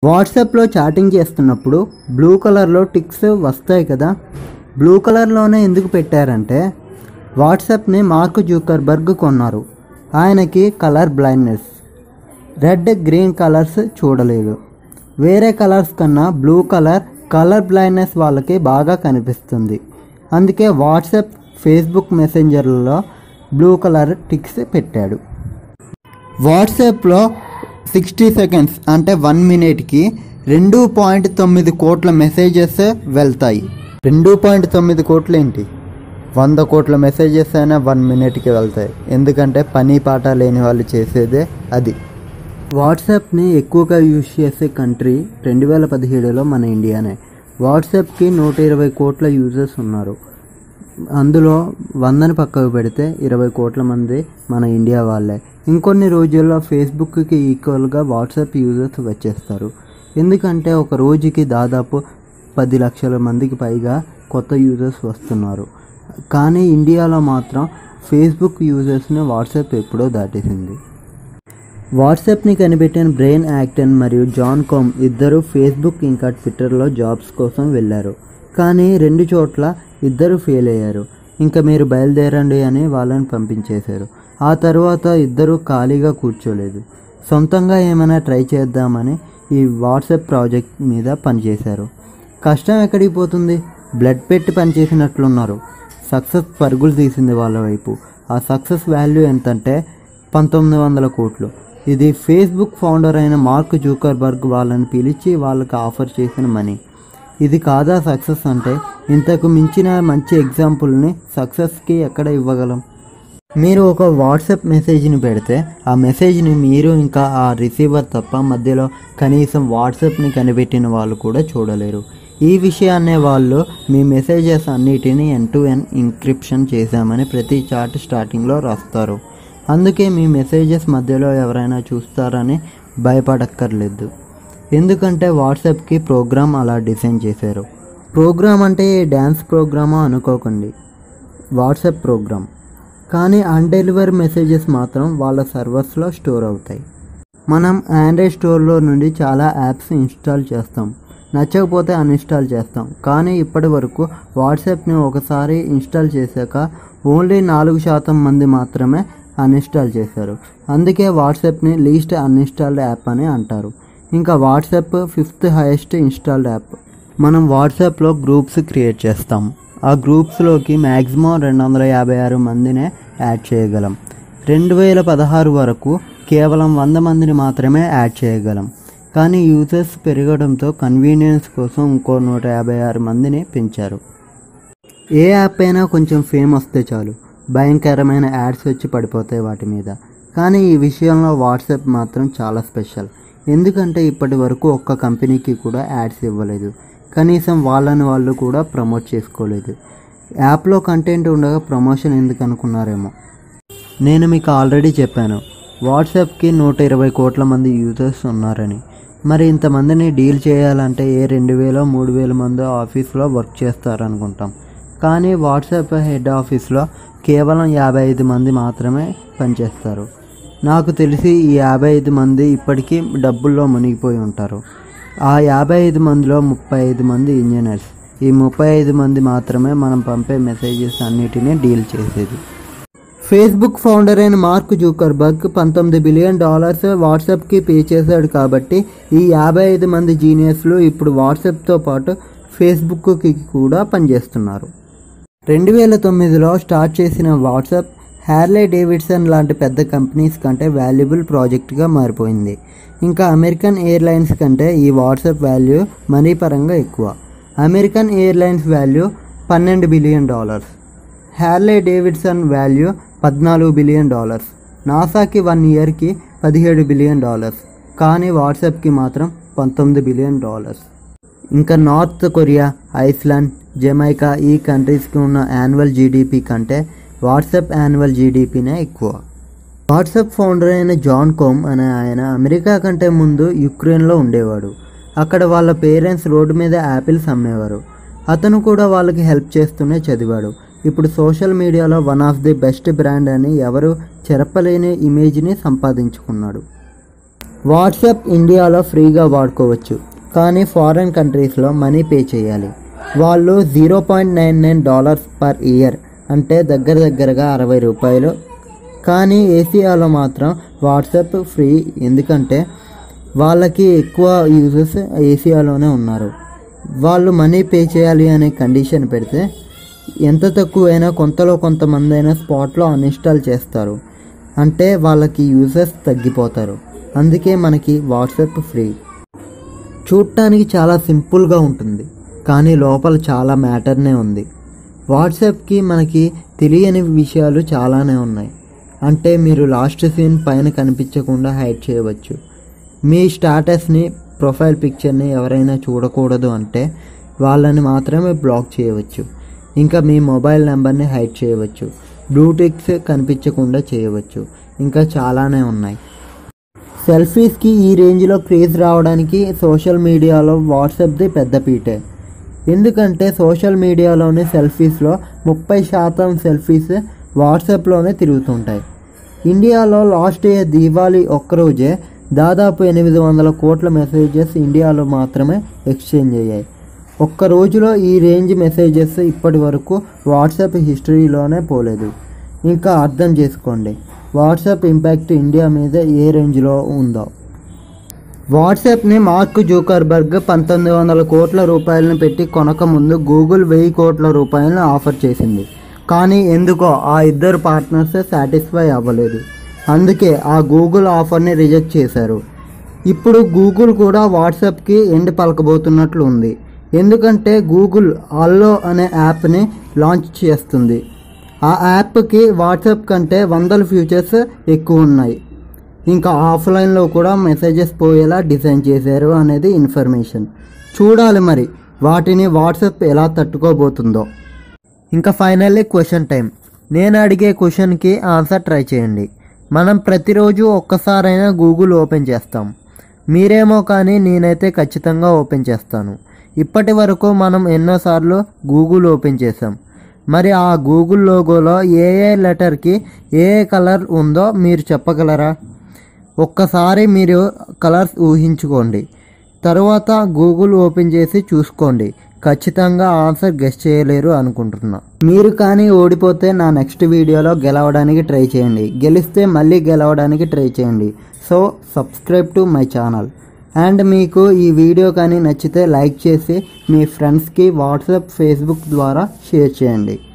వాట్సాప్లో చాటింగ్ చేస్తున్నప్పుడు బ్లూ కలర్లో టిక్స్ వస్తాయి కదా బ్లూ కలర్లోనే ఎందుకు పెట్టారంటే వాట్సాప్ని మార్క్ జూకర్బర్గ్ కొన్నారు ఆయనకి colour blindness red green colours చూడలేదు వేరే కలర్స్ కన్నా బ్లూ కలర్ కలర్ బ్లైండ్నెస్ వాళ్ళకి బాగా కనిపిస్తుంది అందుకే వాట్సాప్ ఫేస్బుక్ మెసెంజర్లలో బ్లూ కలర్ టిక్స్ పెట్టాడు వాట్సాప్లో సిక్స్టీ సెకండ్స్ అంటే వన్ మినిట్కి రెండు పాయింట్ తొమ్మిది కోట్ల మెసేజెస్ వెళ్తాయి రెండు పాయింట్ తొమ్మిది కోట్లు ఏంటి వంద కోట్ల మెసేజెస్ అయినా వన్ మినిట్కి వెళ్తాయి ఎందుకంటే పని పాట లేని వాళ్ళు చేసేదే అది వాట్సాప్ని ఎక్కువగా యూజ్ చేసే కంట్రీ రెండు వేల పదిహేడులో మన ఇండియానే వాట్సాప్కి నూట ఇరవై కోట్ల యూజర్స్ ఉన్నారు అందులో వందని పక్కకు పెడితే ఇరవై కోట్ల మంది మన ఇండియా వాళ్ళే ఇంకొన్ని రోజుల్లో ఫేస్బుక్కి ఈక్వల్గా వాట్సాప్ యూజర్స్ వచ్చేస్తారు ఎందుకంటే ఒక రోజుకి దాదాపు పది లక్షల మందికి పైగా కొత్త యూజర్స్ వస్తున్నారు కానీ ఇండియాలో మాత్రం ఫేస్బుక్ యూజర్స్ని వాట్సాప్ ఎప్పుడో దాటేసింది వాట్సాప్ని కనిపెట్టిన బ్రెయిన్ యాక్టన్ మరియు జాన్ కామ్ ఇద్దరు ఫేస్బుక్ ఇంకా ట్విట్టర్లో జాబ్స్ కోసం వెళ్ళారు కానీ రెండు చోట్ల ఇద్దరు ఫెయిల్ అయ్యారు ఇంకా మీరు బయలుదేరండి అని వాళ్ళని పంపించేశారు ఆ తర్వాత ఇద్దరు ఖాళీగా కూర్చోలేదు సొంతంగా ఏమైనా ట్రై చేద్దామని ఈ వాట్సాప్ ప్రాజెక్ట్ మీద పనిచేశారు కష్టం ఎక్కడికి పోతుంది బ్లడ్ పెట్టి పనిచేసినట్లున్నారు సక్సెస్ పరుగులు తీసింది వాళ్ళ వైపు ఆ సక్సెస్ వాల్యూ ఎంతంటే పంతొమ్మిది వందల కోట్లు ఇది ఫేస్బుక్ ఫౌండర్ అయిన మార్క్ జూకర్బర్గ్ వాళ్ళని పిలిచి వాళ్ళకి ఆఫర్ చేసిన మనీ ఇది కాదా సక్సెస్ అంటే ఇంతకు మించిన మంచి ఎగ్జాంపుల్ని సక్సెస్కి ఎక్కడ ఇవ్వగలం మీరు ఒక వాట్సాప్ మెసేజ్ని పెడితే ఆ మెసేజ్ని మీరు ఇంకా ఆ రిసీవర్ తప్ప మధ్యలో కనీసం వాట్సాప్ని కనిపెట్టిన వాళ్ళు కూడా చూడలేరు ఈ విషయాన్నే వాళ్ళు మీ మెసేజెస్ అన్నిటినీ ఎన్ టు ఎన్ ఇంక్రిప్షన్ చేశామని ప్రతి చాట్ స్టార్టింగ్లో రాస్తారు అందుకే మీ మెసేజెస్ మధ్యలో ఎవరైనా చూస్తారని భయపడక్కర్లేదు ఎందుకంటే వాట్సాప్కి ప్రోగ్రామ్ అలా డిజైన్ చేశారు ప్రోగ్రామ్ అంటే డ్యాన్స్ ప్రోగ్రామా అనుకోకండి వాట్సాప్ ప్రోగ్రామ్ కానీ అన్డెలివర్ మెసేజెస్ మాత్రం వాళ్ళ సర్వర్స్లో స్టోర్ అవుతాయి మనం ఆండ్రాయిడ్ స్టోర్లో నుండి చాలా యాప్స్ ఇన్స్టాల్ చేస్తాం నచ్చకపోతే అన్ఇన్స్టాల్ చేస్తాం కానీ ఇప్పటి వరకు వాట్సాప్ని ఒకసారి ఇన్స్టాల్ చేశాక ఓన్లీ నాలుగు శాతం మంది మాత్రమే అన్ఇన్స్టాల్ చేశారు అందుకే వాట్సాప్ని లీస్ట్ అన్ఇన్స్టాల్డ్ యాప్ అని అంటారు ఇంకా WhatsApp fifth highest installed app మనం వాట్సాప్లో గ్రూప్స్ క్రియేట్ చేస్తాం ఆ గ్రూప్స్లోకి మ్యాక్సిమం రెండు వందల యాభై ఆరు మందినే యాడ్ చేయగలం రెండు వేల పదహారు వరకు కేవలం వంద మందిని మాత్రమే యాడ్ చేయగలం కానీ యూజర్స్ పెరగడంతో కన్వీనియన్స్ కోసం ఇంకో నూట యాభై ఆరు మందిని పెంచారు ఏ యాప్ అయినా కొంచెం ఫేమ్ వస్తే చాలు భయంకరమైన యాడ్స్ వచ్చి పడిపోతాయి వాటి మీద కానీ ఈ విషయంలో వాట్సాప్ మాత్రం చాలా స్పెషల్ ఎందుకంటే ఇప్పటి వరకు ఒక్క కంపెనీకి కూడా యాడ్స్ ఇవ్వలేదు కనీసం వాళ్ళని వాళ్ళు కూడా ప్రమోట్ చేసుకోలేదు యాప్లో కంటెంట్ ఉండగా ప్రమోషన్ ఎందుకు అనుకున్నారేమో నేను మీకు ఆల్రెడీ చెప్పాను వాట్సాప్కి నూట ఇరవై కోట్ల మంది యూజర్స్ ఉన్నారని మరి ఇంతమందిని డీల్ చేయాలంటే ఏ రెండు వేలో మూడు వేల మంది ఆఫీస్లో వర్క్ చేస్తారనుకుంటాం కానీ వాట్సాప్ హెడ్ ఆఫీస్లో కేవలం యాభై ఐదు మంది మాత్రమే పనిచేస్తారు నాకు తెలిసి ఈ యాభై ఐదు మంది ఇప్పటికీ డబ్బుల్లో మునిగిపోయి ఉంటారు ఆ యాభై ఐదు మందిలో ముప్పై ఐదు మంది ఇంజనీర్స్ ఈ ముప్పై ఐదు మంది మాత్రమే మనం పంపే మెసేజెస్ అన్నిటినీ డీల్ చేసేది ఫేస్బుక్ ఫౌండర్ అయిన మార్క్ జూకర్బర్గ్ పంతొమ్మిది బిలియన్ డాలర్స్ వాట్సాప్కి పే చేశాడు కాబట్టి ఈ యాభై ఐదు మంది జీనియస్లు ఇప్పుడు వాట్సాప్తో పాటు ఫేస్బుక్కి కూడా పనిచేస్తున్నారు రెండు వేల తొమ్మిదిలో స్టార్ట్ చేసిన వాట్సాప్ హ్యార్లే డేవిడ్సన్ లాంటి పెద్ద కంపెనీస్ కంటే వాల్యుబుల్ ప్రాజెక్ట్గా మారిపోయింది ఇంకా అమెరికన్ ఎయిర్లైన్స్ కంటే ఈ వాట్సాప్ వాల్యూ మనీ పరంగా ఎక్కువ అమెరికన్ ఎయిర్లైన్స్ వాల్యూ పన్నెండు billion dollars Harley Davidson value పద్నాలుగు బిలియన్ డాలర్స్ నాసాకి వన్ ఇయర్కి పదిహేడు బిలియన్ డాలర్స్ కానీ వాట్సాప్కి మాత్రం పంతొమ్మిది బిలియన్ డాలర్స్ ఇంకా నార్త్ కొరియా ఐస్లాండ్ జమైకా ఈ కంట్రీస్కి ఉన్న యాన్యువల్ జీడిపి కంటే వాట్సాప్ యాన్యువల్ జీడిపినే ఎక్కువ వాట్సాప్ ఫౌండర్ అయిన జాన్ కోమ్ అనే ఆయన అమెరికా కంటే ముందు యుక్రెయిన్లో ఉండేవాడు అక్కడ వాళ్ళ పేరెంట్స్ రోడ్డు మీద యాపిల్స్ అమ్మేవారు అతను కూడా వాళ్ళకి హెల్ప్ చేస్తూనే చదివాడు ఇప్పుడు సోషల్ మీడియాలో one of the best brand అని ఎవరు చెరపలేని ఇమేజ్ని సంపాదించుకున్నాడు వాట్సాప్ ఇండియాలో ఫ్రీగా వాడుకోవచ్చు కానీ ఫారెన్ కంట్రీస్లో మనీ పే చేయాలి వాళ్ళు zero point nine nine dollars per year అంటే దగ్గర దగ్గరగా అరవై రూపాయలు కానీ ఏసియాలో మాత్రం వాట్సాప్ ఫ్రీ ఎందుకంటే వాళ్ళకి ఎక్కువ యూజర్స్ ఏసియాలోనే ఉన్నారు వాళ్ళు మనీ పే చేయాలి అనే కండిషన్ పెడితే ఎంత తక్కువైనా కొంతలో కొంతమంది అయినా స్పాట్లో అన్ఇన్స్టాల్ చేస్తారు అంటే వాళ్ళకి యూజర్స్ తగ్గిపోతారు అందుకే మనకి వాట్సాప్ ఫ్రీ చూడటానికి చాలా సింపుల్గా ఉంటుంది కానీ లోపల చాలా మ్యాటర్నే ఉంది వాట్సాప్కి మనకి తెలియని విషయాలు చాలానే ఉన్నాయి అంటే మీరు లాస్ట్ సీన్ పైన కనిపించకుండా హైడ్ చేయవచ్చు మీ స్టాటస్ని ప్రొఫైల్ పిక్చర్ని ఎవరైనా చూడకూడదు అంటే వాళ్ళని మాత్రమే బ్లాక్ చేయవచ్చు ఇంకా మీ మొబైల్ నెంబర్ని హైడ్ చేయవచ్చు బ్లూటిక్స్ కనిపించకుండా చేయవచ్చు ఇంకా చాలానే ఉన్నాయి సెల్ఫీస్కి ఈ రేంజ్లో క్రేజ్ రావడానికి సోషల్ మీడియాలో వాట్సాప్ది పెద్ద పీటే ఎందుకంటే సోషల్ మీడియాలోని సెల్ఫీస్లో ముప్పై శాతం సెల్ఫీస్ వాట్సాప్లోనే తిరుగుతుంటాయి ఇండియాలో లాస్ట్ ఇయర్ దీపావళి ఒక్కరోజే దాదాపు ఎనిమిది వందల కోట్ల మెసేజెస్ ఇండియాలో మాత్రమే ఎక్స్చేంజ్ అయ్యాయి ఒక్క రోజులో ఈ రేంజ్ మెసేజెస్ ఇప్పటి వరకు వాట్సాప్ హిస్టరీలోనే పోలేదు ఇంకా అర్థం చేసుకోండి వాట్సాప్ ఇంపాక్ట్ ఇండియా మీద ఏ రేంజ్లో ఉందో వాట్సాప్ని మార్క్ జూకర్బర్గ్ పంతొమ్మిది వందల కోట్ల రూపాయలను పెట్టి కొనక ముందు గూగుల్ వెయ్యి కోట్ల రూపాయలను ఆఫర్ చేసింది కానీ ఎందుకో ఆ ఇద్దరు పార్ట్నర్స్ సాటిస్ఫై అవ్వలేదు అందుకే ఆ గూగుల్ ఆఫర్ని రిజెక్ట్ చేశారు ఇప్పుడు గూగుల్ కూడా వాట్సాప్కి ఎండ్ పలకబోతున్నట్లు ఉంది ఎందుకంటే గూగుల్ అల్లో అనే యాప్ని లాంచ్ చేస్తుంది ఆ యాప్కి వాట్సాప్ కంటే వందల ఫ్యూచర్స్ ఎక్కువ ఉన్నాయి ఇంకా ఆఫ్లైన్లో కూడా మెసేజెస్ పోయేలా డిజైన్ చేశారు అనేది ఇన్ఫర్మేషన్ చూడాలి మరి వాటిని వాట్సాప్ ఎలా తట్టుకోబోతుందో ఇంకా ఫైనల్లీ క్వశ్చన్ టైం నేను అడిగే క్వశ్చన్కి ఆన్సర్ ట్రై చేయండి మనం ప్రతిరోజు ఒక్కసారైనా గూగుల్ ఓపెన్ చేస్తాం మీరేమో కానీ నేనైతే ఖచ్చితంగా ఓపెన్ చేస్తాను ఇప్పటి వరకు మనం ఎన్నోసార్లు గూగుల్ ఓపెన్ చేసాం మరి ఆ గూగుల్ లోగోలో ఏ ఏ లెటర్కి ఏ ఏ కలర్ ఉందో మీరు చెప్పగలరా ఒక్కసారి మీరు కలర్స్ ఊహించుకోండి తరువాత గూగుల్ ఓపెన్ చేసి చూసుకోండి ఖచ్చితంగా ఆన్సర్ గెస్ట్ చేయలేరు అనుకుంటున్నా మీరు కానీ ఓడిపోతే నా నెక్స్ట్ వీడియోలో గెలవడానికి ట్రై చేయండి గెలిస్తే మళ్ళీ గెలవడానికి ట్రై చేయండి so subscribe to my channel and మీకు ఈ వీడియో కానీ నచ్చితే లైక్ చేసి మీ ఫ్రెండ్స్కి వాట్సాప్ ఫేస్బుక్ ద్వారా షేర్ చేయండి